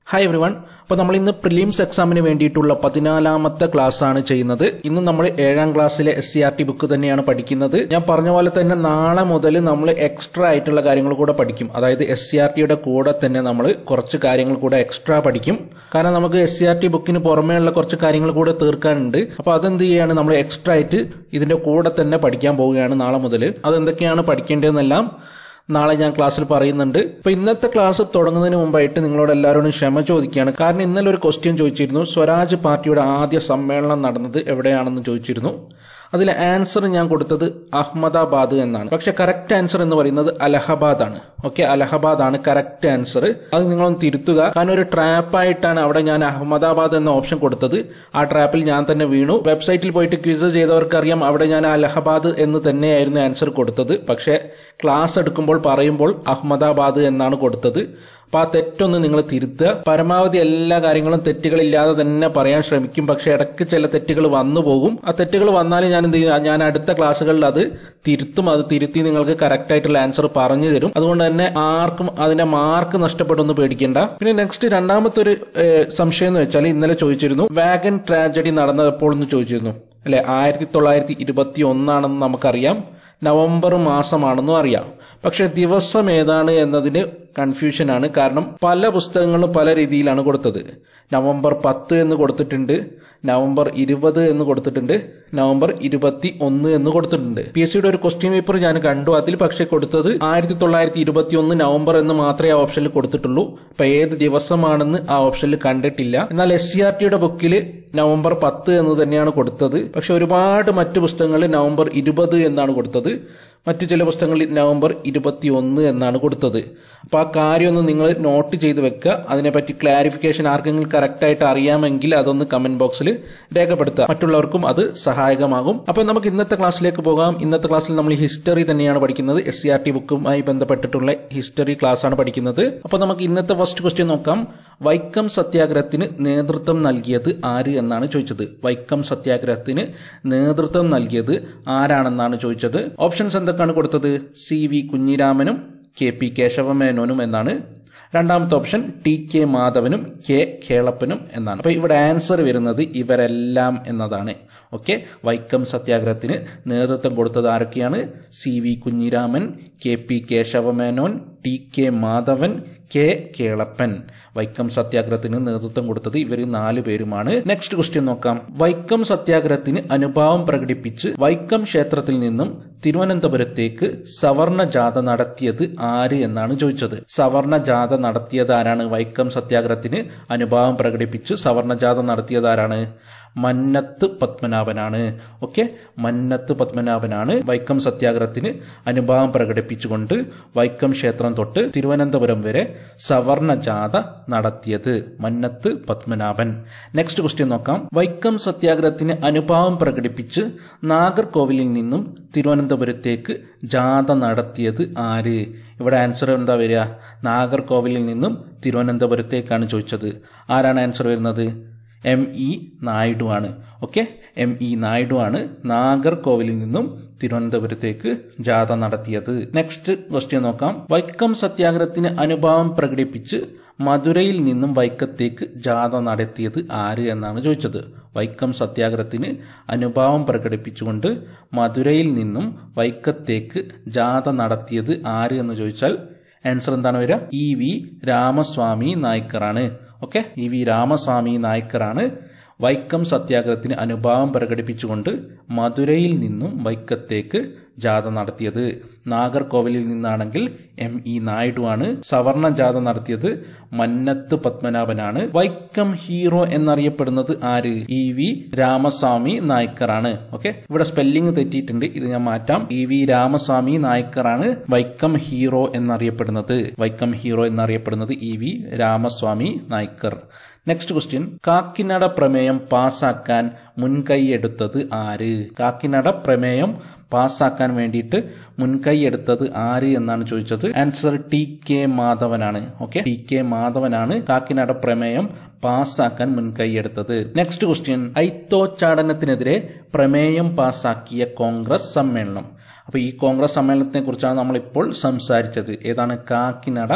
hi every one അപ്പോൾ നമ്മൾ ഇന്ന് പ്രിലിംസ് എക്സാമിന് വേണ്ടിയിട്ടുള്ള പതിനാലാമത്തെ ക്ലാസ് ആണ് ചെയ്യുന്നത് ഇന്ന് നമ്മൾ ഏഴാം ക്ലാസ്സിലെ S C R T book തന്നെയാണ് പഠിക്കുന്നത് ഞാൻ പറഞ്ഞ പോലെ തന്നെ നാളെ മുതൽ നമ്മൾ എക്സ്ട്രാ ആയിട്ടുള്ള കാര്യങ്ങൾ കൂടെ പഠിക്കും അതായത് എസ് സി ആർ ടിയുടെ കൂടെ തന്നെ നമ്മൾ കുറച്ച് കാര്യങ്ങൾ കൂടെ എക്സ്ട്രാ പഠിക്കും കാരണം നമുക്ക് എസ് സി ആർ ടി ബുക്കിന് പുറമേയുള്ള കുറച്ച് കാര്യങ്ങൾ കൂടെ തീർക്കാനുണ്ട് അപ്പോൾ അതെന്ത് ചെയ്യാണ് നമ്മൾ എക്സ്ട്രാ ആയിട്ട് ഇതിന്റെ കൂടെ തന്നെ പഠിക്കാൻ പോവുകയാണ് നാളെ മുതൽ അതെന്തൊക്കെയാണ് പഠിക്കേണ്ടതെന്നെല്ലാം നാളെ ഞാൻ ക്ലാസ്സിൽ പറയുന്നുണ്ട് അപ്പൊ ഇന്നത്തെ ക്ലാസ് തുടങ്ങുന്നതിന് മുമ്പായിട്ട് നിങ്ങളോട് എല്ലാവരോടും ക്ഷമ ചോദിക്കുകയാണ് കാരണം ഇന്നലെ ഒരു ക്വസ്റ്റ്യൻ ചോദിച്ചിരുന്നു സ്വരാജ് പാർട്ടിയുടെ ആദ്യ സമ്മേളനം നടന്നത് എവിടെയാണെന്ന് ചോദിച്ചിരുന്നു അതിലെ ആൻസർ ഞാൻ കൊടുത്തത് അഹമ്മദാബാദ് എന്നാണ് പക്ഷെ കറക്റ്റ് ആൻസർ എന്ന് പറയുന്നത് അലഹബാദ് ആണ് ഓക്കെ അലഹബാദ് ആണ് കറക്റ്റ് ആൻസർ അത് നിങ്ങളൊന്ന് തിരുത്തുക കാരണം ഒരു ട്രാപ്പായിട്ടാണ് അവിടെ ഞാൻ അഹമ്മദാബാദ് എന്ന ഓപ്ഷൻ കൊടുത്തത് ആ ട്രാപ്പിൽ ഞാൻ തന്നെ വീണു വെബ്സൈറ്റിൽ പോയിട്ട് ക്വിസ് ചെയ്തവർക്ക് അറിയാം അവിടെ ഞാൻ അലഹബാദ് എന്ന് തന്നെയായിരുന്നു ആൻസർ കൊടുത്തത് പക്ഷെ ക്ലാസ് എടുക്കുമ്പോൾ പറയുമ്പോൾ അഹമ്മദാബാദ് എന്നാണ് കൊടുത്തത് അപ്പൊ ആ തെറ്റൊന്ന് നിങ്ങൾ തിരുത്തുക പരമാവധി എല്ലാ കാര്യങ്ങളും തെറ്റുകളില്ലാതെ തന്നെ പറയാൻ ശ്രമിക്കും പക്ഷെ ഇടയ്ക്ക് ചില തെറ്റുകൾ വന്നു പോകും ആ തെറ്റുകൾ വന്നാൽ ഞാൻ എന്ത് ചെയ്യും ഞാൻ അടുത്ത ക്ലാസ്സുകളിൽ അത് തിരുത്തും അത് തിരുത്തി നിങ്ങൾക്ക് കറക്റ്റ് ആയിട്ടുള്ള ആൻസർ പറഞ്ഞു തരും അതുകൊണ്ട് തന്നെ ആർക്കും അതിന്റെ മാർക്ക് നഷ്ടപ്പെടുമെന്ന് പേടിക്കേണ്ട പിന്നെ നെക്സ്റ്റ് രണ്ടാമത്തെ ഒരു ഏഹ്, സംശയം എന്ന് വെച്ചാൽ ഇന്നലെ ചോദിച്ചിരുന്നു വാഗൻ ട്രാജഡി നടന്നപ്പോൾ എന്ന് ചോദിച്ചിരുന്നു അല്ലെ ആയിരത്തി തൊള്ളായിരത്തി ഇരുപത്തി ഒന്നാണെന്ന് നമുക്കറിയാം നവംബർ മാസമാണെന്നും അറിയാം പക്ഷെ ദിവസം ഏതാണ് എന്നതിന് കൺഫ്യൂഷനാണ് കാരണം പല പുസ്തകങ്ങളും പല രീതിയിലാണ് കൊടുത്തത് നവംബർ പത്ത് എന്ന് കൊടുത്തിട്ടുണ്ട് നവംബർ ഇരുപത് എന്ന് കൊടുത്തിട്ടുണ്ട് നവംബർ ഇരുപത്തി ഒന്ന് എന്ന് കൊടുത്തിട്ടുണ്ട് പി എസ് സിയുടെ ഒരു ക്വസ്റ്റ്യൻ പേപ്പർ ഞാൻ കണ്ടു അതിൽ പക്ഷെ കൊടുത്തത് ആയിരത്തി തൊള്ളായിരത്തി ഇരുപത്തി ഒന്ന് നവംബർ എന്ന് മാത്രമേ ആ ഓപ്ഷനിൽ കൊടുത്തിട്ടുള്ളൂ അപ്പൊ ഏത് ദിവസമാണെന്ന് ആ ഓപ്ഷനിൽ കണ്ടിട്ടില്ല എന്നാൽ എസ് സി ആർ ടിയുടെ ബുക്കിൽ നവംബർ പത്ത് എന്ന് തന്നെയാണ് കൊടുത്തത് പക്ഷെ ഒരുപാട് മറ്റു പുസ്തകങ്ങളിൽ നവംബർ ഇരുപത് എന്നാണ് കൊടുത്തത് മറ്റു ചില പുസ്തകങ്ങളിൽ നവംബർ ഇരുപത്തി ഒന്ന് എന്നാണ് കൊടുത്തത് അപ്പൊ ആ കാര്യമൊന്ന് നിങ്ങൾ നോട്ട് ചെയ്ത് വെക്കുക അതിനെപ്പറ്റി ക്ലാരിഫിക്കേഷൻ ആർക്കെങ്കിലും കറക്റ്റ് ആയിട്ട് അറിയാമെങ്കിൽ അതൊന്ന് കമന്റ് ബോക്സിൽ രേഖപ്പെടുത്തുക മറ്റുള്ളവർക്കും അത് സഹായകമാകും അപ്പൊ നമുക്ക് ഇന്നത്തെ ക്ലാസ്സിലേക്ക് പോകാം ഇന്നത്തെ ക്ലാസ്സിൽ നമ്മൾ ഹിസ്റ്ററി തന്നെയാണ് പഠിക്കുന്നത് എസ് സി ആർ ടി ബുക്കുമായി ബന്ധപ്പെട്ടിട്ടുള്ള ഹിസ്റ്ററി ക്ലാസ് ആണ് പഠിക്കുന്നത് അപ്പൊ നമുക്ക് ഇന്നത്തെ ഫസ്റ്റ് ക്വസ്റ്റ്യൻ നോക്കാം വൈക്കം സത്യാഗ്രഹത്തിന് നേതൃത്വം നൽകിയത് ആര് എന്നാണ് ചോദിച്ചത് വൈക്കം സത്യാഗ്രഹത്തിന് നേതൃത്വം നൽകിയത് ആരാണെന്നാണ് ചോദിച്ചത് ഓപ്ഷൻസ് എന്തൊക്കെയാണ് കൊടുത്തത് സി വി കുഞ്ഞിരാമനും കെ പി കേശവമേനോനും എന്നാണ് രണ്ടാമത്തെ ഓപ്ഷൻ ടി കെ മാധവനും കെ കേളപ്പനും എന്നാണ് അപ്പൊ ഇവിടെ ആൻസർ വരുന്നത് ഇവരെല്ലാം എന്നതാണ് ഓക്കെ വൈക്കം സത്യാഗ്രഹത്തിന് നേതൃത്വം കൊടുത്തത് ആരൊക്കെയാണ് C V Kunhiraman K P Kesava Menon T K Madhavan K Kelappan Vaikom സത്യാഗ്രഹത്തിന് നേതൃത്വം കൊടുത്തത് ഇവർ നാല് പേരുമാണ് നെക്സ്റ്റ് ക്വസ്റ്റ്യൻ നോക്കാം വൈക്കം സത്യാഗ്രഹത്തിന് അനുഭാവം പ്രകടിപ്പിച്ച് വൈക്കം ക്ഷേത്രത്തിൽ നിന്നും തിരുവനന്തപുരത്തേക്ക് സവർണ ജാഥ നടത്തിയത് ആര് എന്നാണ് ചോദിച്ചത് സവർണ ജാഥ നടത്തിയത് ആരാണ് വൈക്കം സത്യാഗ്രഹത്തിന് അനുഭാവം പ്രകടിപ്പിച്ച് സവർണ ജാഥ നടത്തിയത് ആരാണ് മന്നത്ത് പത്മനാഭനാണ് ഓക്കെ മന്നത്ത് പത്മനാഭനാണ് വൈക്കം സത്യാഗ്രഹത്തിന് അനുഭാവം പ്രകടിപ്പിച്ചുകൊണ്ട് വൈക്കം ക്ഷേത്രം തൊട്ട് തിരുവനന്തപുരം വരെ സവർണ ജാഥ നടത്തിയത് മന്നത്ത് പത്മനാഭൻ നെക്സ്റ്റ് ക്വസ്റ്റ്യൻ നോക്കാം വൈക്കം സത്യാഗ്രഹത്തിന് അനുഭാവം പ്രകടിപ്പിച്ച് നാഗർകോവിലിൽ നിന്നും തിരുവനന്തപുരത്തേക്ക് ജാഥ നടത്തിയത് ആര് ഇവിടെ ആൻസർ എന്താ വരിക നാഗർകോവിലിൽ നിന്നും തിരുവനന്തപുരത്തേക്കാണ് ചോദിച്ചത് ആരാണ് ആൻസർ വരുന്നത് എം ഇ നായിഡു ആണ് ഓക്കെ എം ഇ നായിഡു ആണ് നാഗർകോവിലിൽ നിന്നും തിരുവനന്തപുരത്തേക്ക് ജാഥ നടത്തിയത് നെക്സ്റ്റ് ക്വസ്റ്റ്യൻ നോക്കാം വൈക്കം സത്യാഗ്രഹത്തിന് അനുഭാവം പ്രകടിപ്പിച്ച് മധുരയിൽ നിന്നും വൈക്കത്തേക്ക് ജാഥ നടത്തിയത് ആര് എന്നാണ് ചോദിച്ചത് വൈക്കം സത്യാഗ്രഹത്തിന് അനുഭാവം പ്രകടിപ്പിച്ചുകൊണ്ട് മധുരയിൽ നിന്നും വൈക്കത്തേക്ക് ജാഥ നടത്തിയത് ആര് എന്ന് ചോദിച്ചാൽ ആൻസർ എന്താണ് വരിക ഇ വി രാമസ്വാമി നായ്ക്കറാണ് ഓക്കെ ഇ വി രാമസ്വാമി നായ്ക്കറാണ് വൈക്കം സത്യാഗ്രഹത്തിന് അനുഭാവം പ്രകടിപ്പിച്ചുകൊണ്ട് മധുരയിൽ നിന്നും വൈക്കത്തേക്ക് ജാഥ നടത്തിയത് നാഗർകോവിലിൽ നിന്നാണെങ്കിൽ എം ഇ നായിഡു ആണ് സവർണ ജാഥ നടത്തിയത് മന്നത്ത് പത്മനാഭനാണ് വൈക്കം ഹീറോ എന്നറിയപ്പെടുന്നത് ആര് ഇ വി രാമസ്വാമി നായ്ക്കറാണ് ഓക്കെ ഇവിടെ സ്പെല്ലിംഗ് തെറ്റിയിട്ടുണ്ട് ഇത് ഞാൻ മാറ്റാം ഇ വി രാമസ്വാമി നായ്ക്കറാണ് വൈക്കം ഹീറോ എന്നറിയപ്പെടുന്നത് വൈക്കം ഹീറോ എന്നറിയപ്പെടുന്നത് E V Ramaswamy Naicker next question Kakinada പ്രമേയം പാസാക്കാൻ മുൻകൈയെടുത്തത് ആര് കാക്കിനട പ്രമേയം പാസ്സാക്കാൻ വേണ്ടിയിട്ട് മുൻകൈ എടുത്തത് ആര് എന്നാണ് ചോദിച്ചത് ആൻസർ ടി കെ മാധവനാണ് ഓക്കെ ടി കെ മാധവനാണ് കാക്കിനട പ്രമേയം പാസ്സാക്കാൻ മുൻകൈ എടുത്തത് നെക്സ്റ്റ് ക്വസ്റ്റ്യൻ ഐത്തോച്ചാടനത്തിനെതിരെ പ്രമേയം പാസ്സാക്കിയ കോൺഗ്രസ് സമ്മേളനം അപ്പൊ ഈ കോൺഗ്രസ് സമ്മേളനത്തിനെ കുറിച്ചാണ് നമ്മൾ ഇപ്പോൾ സംസാരിച്ചത് ഏതാണ് കാക്കിനട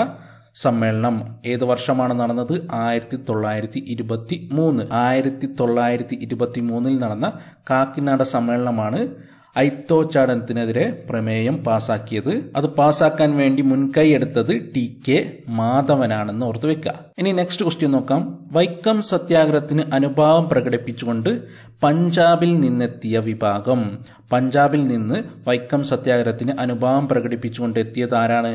സമ്മേളനം ഏത് വർഷമാണ് നടന്നത് ആയിരത്തി തൊള്ളായിരത്തി ഇരുപത്തി മൂന്ന് ആയിരത്തി തൊള്ളായിരത്തി ഇരുപത്തി മൂന്നിൽ നടന്ന കാക്കിനാട സമ്മേളനമാണ് ഐത്തോച്ചാടനത്തിനെതിരെ പ്രമേയം പാസാക്കിയത് അത് പാസാക്കാൻ വേണ്ടി മുൻകൈ എടുത്തത് ടി കെ മാധവനാണെന്ന് ഓർത്തു വെക്കുക ഇനി നെക്സ്റ്റ് ക്വസ്റ്റ്യൻ നോക്കാം വൈക്കം സത്യാഗ്രഹത്തിന് അനുഭാവം പ്രകടിപ്പിച്ചുകൊണ്ട് പഞ്ചാബിൽ നിന്നെത്തിയ വിഭാഗം പഞ്ചാബിൽ നിന്ന് വൈക്കം സത്യാഗ്രഹത്തിന് അനുഭാവം പ്രകടിപ്പിച്ചുകൊണ്ട് എത്തിയത് ആരാണ്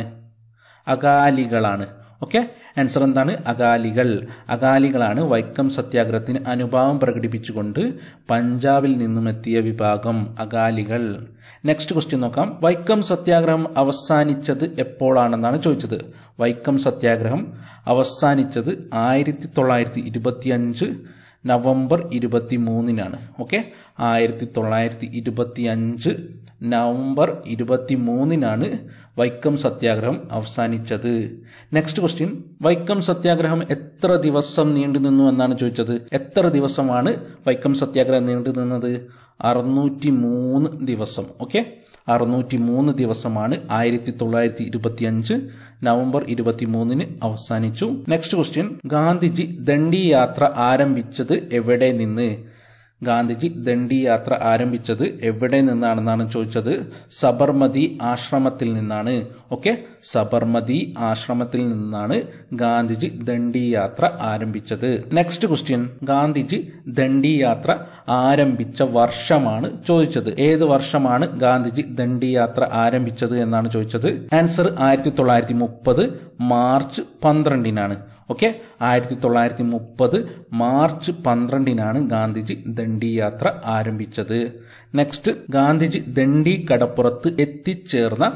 അകാലികളാണ് ഓക്കെ ആൻസർ എന്താണ് അകാലികൾ അകാലികളാണ് വൈക്കം സത്യാഗ്രഹത്തിന് അനുഭാവം പ്രകടിപ്പിച്ചുകൊണ്ട് പഞ്ചാബിൽ നിന്നും എത്തിയ വിഭാഗം അകാലികൾ നെക്സ്റ്റ് ക്വസ്റ്റ്യൻ നോക്കാം വൈക്കം സത്യാഗ്രഹം അവസാനിച്ചത് എപ്പോഴാണെന്നാണ് ചോദിച്ചത് വൈക്കം സത്യാഗ്രഹം അവസാനിച്ചത് ആയിരത്തി തൊള്ളായിരത്തി ഇരുപത്തി അഞ്ച് നവംബർ ഇരുപത്തി മൂന്നിനാണ് ഓക്കെ ആയിരത്തി തൊള്ളായിരത്തി ഇരുപത്തി അഞ്ച് നവംബർ ഇരുപത്തി മൂന്നിനാണ് വൈക്കം സത്യാഗ്രഹം അവസാനിച്ചത് നെക്സ്റ്റ് ക്വസ്റ്റ്യൻ വൈക്കം സത്യാഗ്രഹം എത്ര ദിവസം നീണ്ടു നിന്നു എന്നാണ് ചോദിച്ചത് എത്ര ദിവസമാണ് വൈക്കം സത്യാഗ്രഹം നീണ്ടു നിന്നത് അറുന്നൂറ്റി മൂന്ന് ദിവസം ഓക്കെ അറുന്നൂറ്റി മൂന്ന് ദിവസമാണ് ആയിരത്തി തൊള്ളായിരത്തി ഇരുപത്തി അഞ്ച് നവംബർ ഇരുപത്തി മൂന്നിന് അവസാനിച്ചു നെക്സ്റ്റ് ക്വസ്റ്റ്യൻ ഗാന്ധിജി ദണ്ഡി യാത്ര ആരംഭിച്ചത് എവിടെ നിന്ന് ഗാന്ധിജി ദണ്ഡി യാത്ര ആരംഭിച്ചത് എവിടെ നിന്നാണെന്നാണ് ചോദിച്ചത് സബർമതി ആശ്രമത്തിൽ നിന്നാണ് ഓക്കെ സബർമതി ആശ്രമത്തിൽ നിന്നാണ് ഗാന്ധിജി ദണ്ഡി യാത്ര ആരംഭിച്ചത് നെക്സ്റ്റ് ക്വസ്റ്റ്യൻ ഗാന്ധിജി ദണ്ഡി യാത്ര ആരംഭിച്ച വർഷമാണ് ചോദിച്ചത് ഏത് വർഷമാണ് ഗാന്ധിജി ദണ്ഡി യാത്ര ആരംഭിച്ചത് എന്നാണ് ചോദിച്ചത് ആൻസർ ആയിരത്തി തൊള്ളായിരത്തി മുപ്പത് മാർച്ച് പന്ത്രണ്ടിനാണ് ഓക്കെ ആയിരത്തി തൊള്ളായിരത്തി മുപ്പത് മാർച്ച് പന്ത്രണ്ടിനാണ് ഗാന്ധിജി ദണ്ഡി യാത്ര ആരംഭിച്ചത് നെക്സ്റ്റ് ഗാന്ധിജി ദണ്ഡി കടപ്പുറത്ത് എത്തിച്ചേർന്ന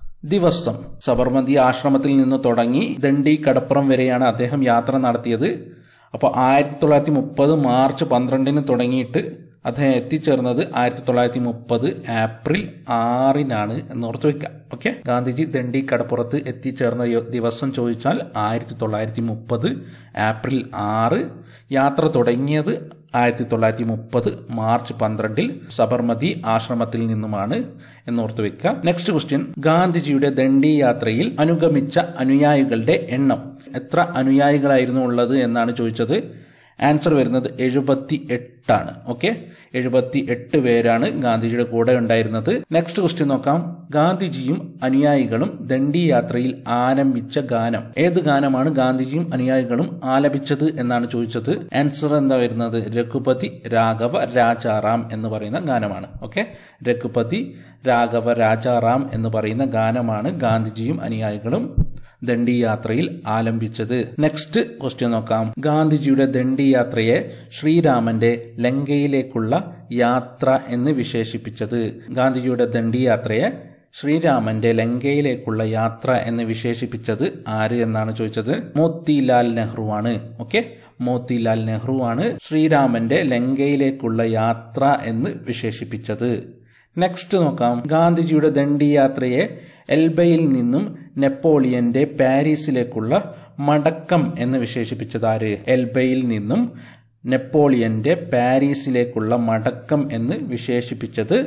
ദിവസം സബർമതി ആശ്രമത്തിൽ നിന്ന് തുടങ്ങി ദണ്ഡി കടപ്പുറം വരെയാണ് അദ്ദേഹം യാത്ര നടത്തിയത് അപ്പോൾ ആയിരത്തി തൊള്ളായിരത്തി മുപ്പത് മാർച്ച് പന്ത്രണ്ടിന് തുടങ്ങിയിട്ട് അദ്ദേഹം എത്തിച്ചേർന്നത് ആയിരത്തി തൊള്ളായിരത്തി മുപ്പത് ഏപ്രിൽ ആറിനാണ് എന്നോർത്ത് വെക്കുക ഓക്കെ ഗാന്ധിജി ദണ്ഡി കടപ്പുറത്ത് എത്തിച്ചേർന്ന യോ- ദിവസം ചോദിച്ചാൽ ആയിരത്തി തൊള്ളായിരത്തി മുപ്പത് ഏപ്രിൽ ആറ് യാത്ര തുടങ്ങിയത് ആയിരത്തി തൊള്ളായിരത്തി മുപ്പത് മാർച്ച് പന്ത്രണ്ടിൽ സബർമതി ആശ്രമത്തിൽ നിന്നുമാണ് എന്നോർത്ത് വെക്കുക നെക്സ്റ്റ് ക്വസ്റ്റ്യൻ ഗാന്ധിജിയുടെ ദണ്ഡി യാത്രയിൽ അനുഗമിച്ച അനുയായികളുടെ എണ്ണം എത്ര അനുയായികളായിരുന്നു ഉള്ളത് എന്നാണ് ചോദിച്ചത് ആൻസർ വരുന്നത് എഴുപത്തി എട്ടാണ് ഓക്കെ എഴുപത്തി എട്ട് പേരാണ് ഗാന്ധിജിയുടെ കൂടെ ഉണ്ടായിരുന്നത് നെക്സ്റ്റ് ക്വസ്റ്റ്യൻ നോക്കാം ഗാന്ധിജിയും അനുയായികളും ദണ്ഡി യാത്രയിൽ ആരംഭിച്ച ഗാനം ഏത് ഗാനമാണ് ഗാന്ധിജിയും അനുയായികളും ആലപിച്ചത് എന്നാണ് ചോദിച്ചത് ആൻസർ എന്താ വരുന്നത് രഘുപതി രാഘവ രാജാറാം എന്ന് പറയുന്ന ഗാനമാണ് ഓക്കെ രഘുപതി രാഘവ രാജാറാം എന്ന് പറയുന്ന ഗാനമാണ് ഗാന്ധിജിയും അനുയായികളും ദണ്ഡി യാത്രയിൽ ആലംബിച്ചത് നെക്സ്റ്റ് ക്വസ്റ്റ്യൻ നോക്കാം ഗാന്ധിജിയുടെ ദണ്ഡി യാത്രയെ ശ്രീരാമന്റെ ലങ്കയിലേക്കുള്ള യാത്ര എന്ന് വിശേഷിപ്പിച്ചത് ഗാന്ധിജിയുടെ ദണ്ഡി യാത്രയെ ശ്രീരാമന്റെ ലങ്കയിലേക്കുള്ള യാത്ര എന്ന് വിശേഷിപ്പിച്ചത് ആര് എന്നാണ് ചോദിച്ചത് മോത്തിലാൽ നെഹ്റു ആണ് ഓക്കെ മോത്തിലാൽ നെഹ്റു ആണ് ശ്രീരാമന്റെ ലങ്കയിലേക്കുള്ള യാത്ര എന്ന് വിശേഷിപ്പിച്ചത് നെക്സ്റ്റ് നോക്കാം ഗാന്ധിജിയുടെ ദണ്ഡി യാത്രയെ എൽബയിൽ നിന്നും നെപ്പോളിയന്റെ പാരീസിലേക്കുള്ള മടക്കം എന്ന് വിശേഷിപ്പിച്ചത് ആര് എൽബയിൽ നിന്നും നെപ്പോളിയന്റെ പാരീസിലേക്കുള്ള മടക്കം എന്ന് വിശേഷിപ്പിച്ചത്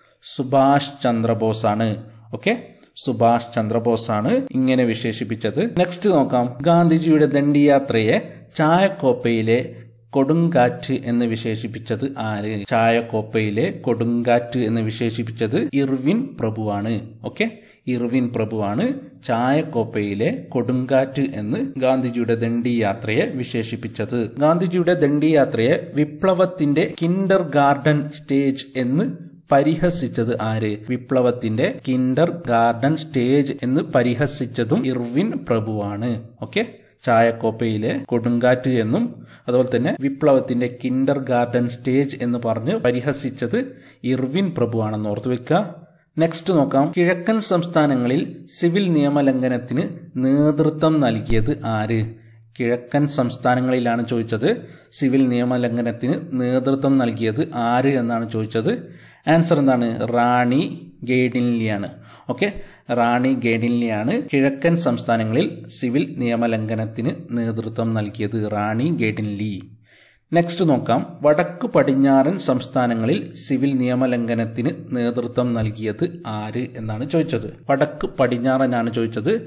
സുഭാഷ് ചന്ദ്രബോസ് ആണ് ഓക്കെ സുഭാഷ് ചന്ദ്രബോസ് ആണ് ഇങ്ങനെ വിശേഷിപ്പിച്ചത് നെക്സ്റ്റ് നോക്കാം ഗാന്ധിജിയുടെ ദണ്ഡിയാത്രയെ ചായക്കോപ്പയിലെ കൊടുങ്കാറ്റ് എന്ന് വിശേഷിപ്പിച്ചത് ആര് ചായക്കോപ്പയിലെ കൊടുങ്കാറ്റ് എന്ന് വിശേഷിപ്പിച്ചത് ഇർവിൻ പ്രഭുവാണ് ഓക്കെ ഇർവിൻ പ്രഭുവാണ് ചായക്കോപ്പയിലെ കൊടുങ്കാറ്റ് എന്ന് ഗാന്ധിജിയുടെ ദണ്ഡി യാത്രയെ വിശേഷിപ്പിച്ചത് ഗാന്ധിജിയുടെ ദണ്ഡി യാത്രയെ വിപ്ലവത്തിന്റെ കിൻഡർ ഗാർഡൻ സ്റ്റേജ് എന്ന് പരിഹസിച്ചത് ആര് വിപ്ലവത്തിന്റെ കിൻഡർ ഗാർഡൻ സ്റ്റേജ് എന്ന് പരിഹസിച്ചതും ഇർവിൻ പ്രഭുവാണ് ഓക്കെ ചായക്കോപ്പയിലെ കൊടുങ്കാറ്റ് എന്നും അതുപോലെ തന്നെ വിപ്ലവത്തിന്റെ കിൻഡർ ഗാർഡൻ സ്റ്റേജ് എന്ന് പറഞ്ഞ് പരിഹസിച്ചത് ഇർവിൻ പ്രഭുവാണെന്ന് ഓർത്തു വെക്കുക നെക്സ്റ്റ് നോക്കാം കിഴക്കൻ സംസ്ഥാനങ്ങളിൽ സിവിൽ നിയമലംഘനത്തിന് നേതൃത്വം നൽകിയത് ആര് കിഴക്കൻ സംസ്ഥാനങ്ങളിലാണ് ചോദിച്ചത് സിവിൽ നിയമലംഘനത്തിന് നേതൃത്വം നൽകിയത് ആര് എന്നാണ് ചോദിച്ചത് ആൻസർ എന്താണ് റാണി ഗേഡിൻലിയാണ് ഓക്കെ റാണി ഗേഡിൻലിയാണ് കിഴക്കൻ സംസ്ഥാനങ്ങളിൽ സിവിൽ നിയമലംഘനത്തിന് നേതൃത്വം നൽകിയത് റാണി ഗേഡിൻലി നെക്സ്റ്റ് നോക്കാം വടക്കു പടിഞ്ഞാറൻ സംസ്ഥാനങ്ങളിൽ സിവിൽ നിയമലംഘനത്തിന് നേതൃത്വം നൽകിയത് ആര് എന്നാണ് ചോദിച്ചത് വടക്ക് പടിഞ്ഞാറനാണ് ചോദിച്ചത്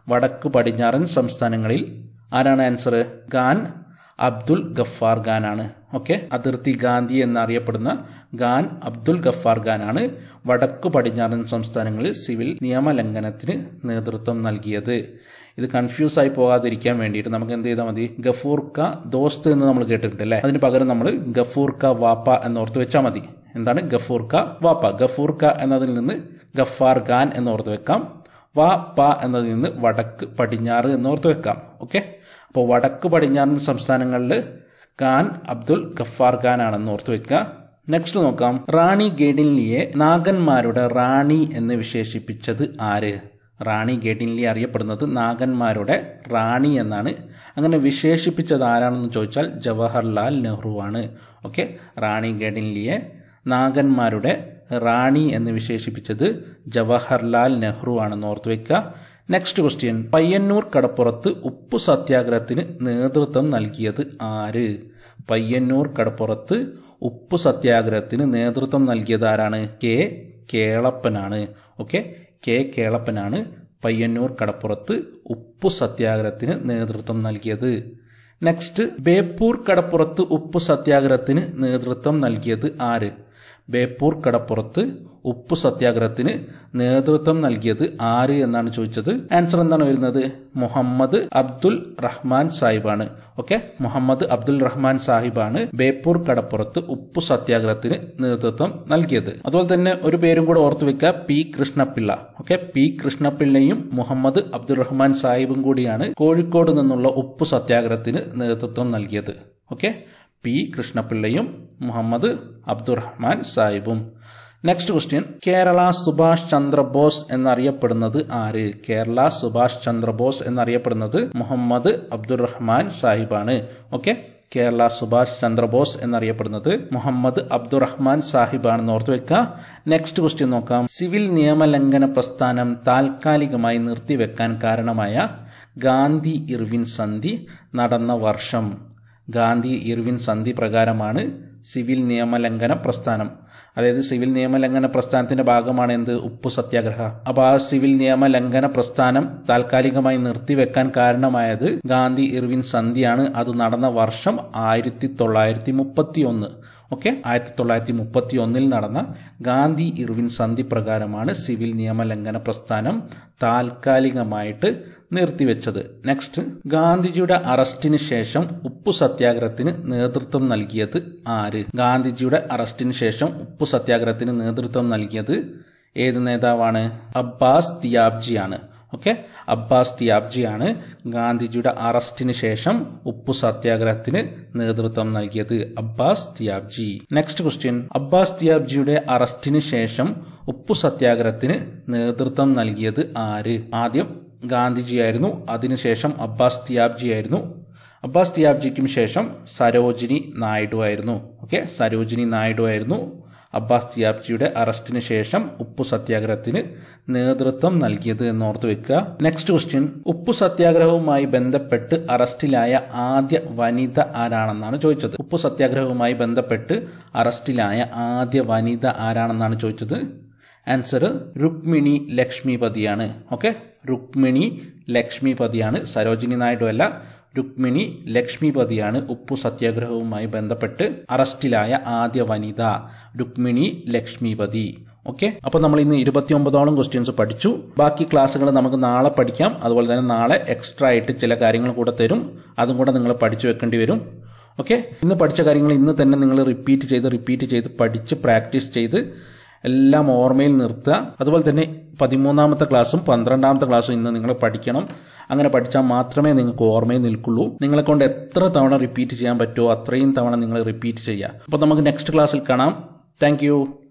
വടക്ക് പടിഞ്ഞാറൻ സംസ്ഥാനങ്ങളിൽ ആരാണ് ആൻസർ ഖാൻ അബ്ദുൽ ഗഫാർ ഖാൻ ആണ് ഓക്കെ അതിർത്തി ഗാന്ധി എന്നറിയപ്പെടുന്ന ഖാൻ അബ്ദുൽ ഗഫാർ ഖാൻ ആണ് വടക്കു പടിഞ്ഞാറൻ സംസ്ഥാനങ്ങളിൽ സിവിൽ നിയമലംഘനത്തിന് നേതൃത്വം നൽകിയത് ഇത് കൺഫ്യൂസ് ആയി പോകാതിരിക്കാൻ വേണ്ടിയിട്ട് നമുക്ക് എന്ത് ചെയ്താൽ മതി ഗഫൂർ ക ദോസ്ത് എന്ന് നമ്മൾ കേട്ടിട്ടുണ്ട് അല്ലേ അതിന് പകരം നമ്മൾ ഗഫൂർ ക വാപ്പ എന്നോർത്ത് വെച്ചാൽ മതി എന്താണ് ഗഫൂർ ക വാപ്പ ഗഫൂർ ക എന്നതിൽ നിന്ന് ഗഫാർ ഖാൻ എന്നോർത്ത് വെക്കാം വാ പ എന്നതിൽ നിന്ന് വടക്ക് പടിഞ്ഞാറ് എന്നോർത്ത് വെക്കാം ഓക്കെ അപ്പോൾ വടക്ക് പടിഞ്ഞാറൻ സംസ്ഥാനങ്ങളിൽ ഖാൻ അബ്ദുൽ ഗഫാർ ഖാൻ ആണെന്ന് ഓർത്ത് വെക്കുക നെക്സ്റ്റ് നോക്കാം റാണി ഗേഡിൻലിയെ നാഗന്മാരുടെ റാണി എന്ന് വിശേഷിപ്പിച്ചത് ആര് റാണി ഗേഡിൻലി അറിയപ്പെടുന്നത് നാഗന്മാരുടെ റാണി എന്നാണ് അങ്ങനെ വിശേഷിപ്പിച്ചത് ആരാണെന്ന് ചോദിച്ചാൽ ജവഹർലാൽ നെഹ്റു ആണ് ഓക്കെ റാണി ഗേഡിൻലിയെ നാഗന്മാരുടെ റാണി എന്ന് വിശേഷിപ്പിച്ചത് ജവഹർലാൽ നെഹ്റു ആണെന്ന് ഓർത്തു വെക്കുക നെക്സ്റ്റ് ക്വസ്റ്റ്യൻ പയ്യന്നൂർ കടപ്പുറത്ത് ഉപ്പു സത്യാഗ്രഹത്തിന് നേതൃത്വം നൽകിയത് ആര് പയ്യന്നൂർ കടപ്പുറത്ത് ഉപ്പു സത്യാഗ്രഹത്തിന് നേതൃത്വം നൽകിയത് ആരാണ് കെ കേളപ്പനാണ് ഓക്കെ കെ കേളപ്പനാണ് പയ്യന്നൂർ കടപ്പുറത്ത് ഉപ്പു സത്യാഗ്രഹത്തിന് നേതൃത്വം നൽകിയത് നെക്സ്റ്റ് ബേപ്പൂർ കടപ്പുറത്ത് ഉപ്പു സത്യാഗ്രഹത്തിന് നേതൃത്വം നൽകിയത് ആര് ബേപ്പൂർ കടപ്പുറത്ത് ഉപ്പു സത്യാഗ്രഹത്തിന് നേതൃത്വം നൽകിയത് ആര് എന്നാണ് ചോദിച്ചത് ആൻസർ എന്താണ് വരുന്നത് മുഹമ്മദ് അബ്ദുൽ റഹ്മാൻ സാഹിബാണ് ഓക്കെ മുഹമ്മദ് അബ്ദുൽ റഹ്മാൻ സാഹിബാണ് ബേപ്പൂർ കടപ്പുറത്ത് ഉപ്പു സത്യാഗ്രഹത്തിന് നേതൃത്വം നൽകിയത് അതുപോലെ തന്നെ ഒരു പേരും കൂടെ ഓർത്തു വെക്കുക പി കൃഷ്ണപിള്ള ഓക്കെ പി കൃഷ്ണപിള്ളയും മുഹമ്മദ് അബ്ദുൽ റഹ്മാൻ സാഹിബും കൂടിയാണ് കോഴിക്കോട് നിന്നുള്ള ഉപ്പു സത്യാഗ്രഹത്തിന് നേതൃത്വം നൽകിയത് ഓക്കെ പി കൃഷ്ണപിള്ളയും മുഹമ്മദ് അബ്ദുറഹ്മാൻ സാഹിബും നെക്സ്റ്റ് ക്വസ്റ്റ്യൻ കേരള സുഭാഷ് ചന്ദ്രബോസ് എന്നറിയപ്പെടുന്നത് ആര് കേരള സുഭാഷ് ചന്ദ്രബോസ് എന്നറിയപ്പെടുന്നത് മുഹമ്മദ് അബ്ദുറഹ്മാൻ സാഹിബാണ് ഓക്കെ കേരള സുഭാഷ് ചന്ദ്രബോസ് എന്നറിയപ്പെടുന്നത് മുഹമ്മദ് അബ്ദുറഹ്മാൻ സാഹിബാണെന്ന് ഓർത്തു വെക്കുക നെക്സ്റ്റ് ക്വസ്റ്റ്യൻ നോക്കാം സിവിൽ നിയമലംഘന പ്രസ്ഥാനം താൽക്കാലികമായി നിർത്തിവെക്കാൻ കാരണമായ ഗാന്ധി ഇർവിൻ സന്ധി നടന്ന വർഷം ഗാന്ധി ഇർവിൻ സന്ധി പ്രകാരമാണ് സിവിൽ നിയമലംഘന പ്രസ്ഥാനം അതായത് സിവിൽ നിയമലംഘന പ്രസ്ഥാനത്തിന്റെ ഭാഗമാണ് എന്ത് ഉപ്പു സത്യാഗ്രഹ അപ്പൊ ആ സിവിൽ നിയമലംഘന പ്രസ്ഥാനം താൽക്കാലികമായി നിർത്തിവെക്കാൻ കാരണമായത് ഗാന്ധി ഇർവിൻ സന്ധിയാണ് അത് നടന്ന വർഷം ആയിരത്തി തൊള്ളായിരത്തി മുപ്പത്തി ഒന്ന് ഓക്കെ ആയിരത്തി തൊള്ളായിരത്തി മുപ്പത്തി ഒന്നിൽ നടന്ന ഗാന്ധി ഇർവിൻ സന്ധി പ്രകാരമാണ് സിവിൽ നിയമലംഘന പ്രസ്ഥാനം താൽക്കാലികമായിട്ട് നിർത്തിവെച്ചത് നെക്സ്റ്റ് ഗാന്ധിജിയുടെ അറസ്റ്റിന് ശേഷം ഉപ്പു സത്യാഗ്രഹത്തിന് നേതൃത്വം നൽകിയത് ആര് ഗാന്ധിജിയുടെ അറസ്റ്റിന് ശേഷം ഉപ്പു സത്യാഗ്രഹത്തിന് നേതൃത്വം നൽകിയത് ഏത് നേതാവാണ് അബ്ബാസ് തിയാബ്ജിയാണ് ഓക്കെ അബ്ബാസ് തിയാബ്ജിയാണ് ഗാന്ധിജിയുടെ അറസ്റ്റിന് ശേഷം ഉപ്പു സത്യാഗ്രഹത്തിന് നേതൃത്വം നൽകിയത് അബ്ബാസ് തിയാബ്ജി നെക്സ്റ്റ് ക്വസ്റ്റ്യൻ അബ്ബാസ് തിയാബ്ജിയുടെ അറസ്റ്റിന് ശേഷം ഉപ്പു സത്യാഗ്രഹത്തിന് നേതൃത്വം നൽകിയത് ആര് ആദ്യം ഗാന്ധിജിയായിരുന്നു അതിനുശേഷം അബ്ബാസ് തിയാബ്ജി ആയിരുന്നു അബ്ബാസ് തിയാബ്ജിക്കും ശേഷം സരോജിനി നായിഡു ആയിരുന്നു ഓക്കെ സരോജിനി നായിഡു ആയിരുന്നു അബ്ബാസ് തിയാബ്ജിയുടെ അറസ്റ്റിന് ശേഷം ഉപ്പു സത്യാഗ്രഹത്തിന് നേതൃത്വം നൽകിയത് എന്ന് ഓർത്തു വെക്കുക നെക്സ്റ്റ് ക്വസ്റ്റ്യൻ ഉപ്പു സത്യാഗ്രഹവുമായി ബന്ധപ്പെട്ട് അറസ്റ്റിലായ ആദ്യ വനിത ആരാണെന്നാണ് ചോദിച്ചത് ഉപ്പു സത്യാഗ്രഹവുമായി ബന്ധപ്പെട്ട് അറസ്റ്റിലായ ആദ്യ വനിത ആരാണെന്നാണ് ചോദിച്ചത് ആൻസർ രുക്മിണി ലക്ഷ്മിപതിയാണ് ഓക്കെ രുക്മിണി ലക്ഷ്മിപതിയാണ് സരോജിനി നായിഡു അല്ല രുക്മിണി ലക്ഷ്മിപതിയാണ് ഉപ്പു സത്യാഗ്രഹവുമായി ബന്ധപ്പെട്ട് അറസ്റ്റിലായ ആദ്യ വനിത രുക്മിണി ലക്ഷ്മിപതി ഓക്കെ അപ്പൊ നമ്മൾ ഇന്ന് ഇരുപത്തിയൊമ്പതോളം ക്വസ്റ്റ്യൻസ് പഠിച്ചു ബാക്കി ക്ലാസ്സുകൾ നമുക്ക് നാളെ പഠിക്കാം അതുപോലെ തന്നെ നാളെ എക്സ്ട്രാ ആയിട്ട് ചില കാര്യങ്ങൾ കൂടെ തരും അതും കൂടെ നിങ്ങൾ പഠിച്ചു വെക്കേണ്ടി വരും ഓക്കെ ഇന്ന് പഠിച്ച കാര്യങ്ങൾ ഇന്ന് തന്നെ നിങ്ങൾ റിപ്പീറ്റ് ചെയ്ത് റിപ്പീറ്റ് ചെയ്ത് പഠിച്ച് പ്രാക്ടീസ് ചെയ്ത് എല്ലാം ഓർമ്മയിൽ നിർത്തുക അതുപോലെ തന്നെ പതിമൂന്നാമത്തെ ക്ലാസ്സും പന്ത്രണ്ടാമത്തെ ക്ലാസ്സും ഇന്ന് നിങ്ങൾ പഠിക്കണം അങ്ങനെ പഠിച്ചാൽ മാത്രമേ നിങ്ങൾക്ക് ഓർമ്മയിൽ നിൽക്കുള്ളൂ നിങ്ങളെ കൊണ്ട് എത്ര തവണ റിപ്പീറ്റ് ചെയ്യാൻ പറ്റുമോ അത്രയും തവണ നിങ്ങൾ റിപ്പീറ്റ് ചെയ്യുക അപ്പോൾ നമുക്ക് നെക്സ്റ്റ് ക്ലാസ്സിൽ കാണാം താങ്ക്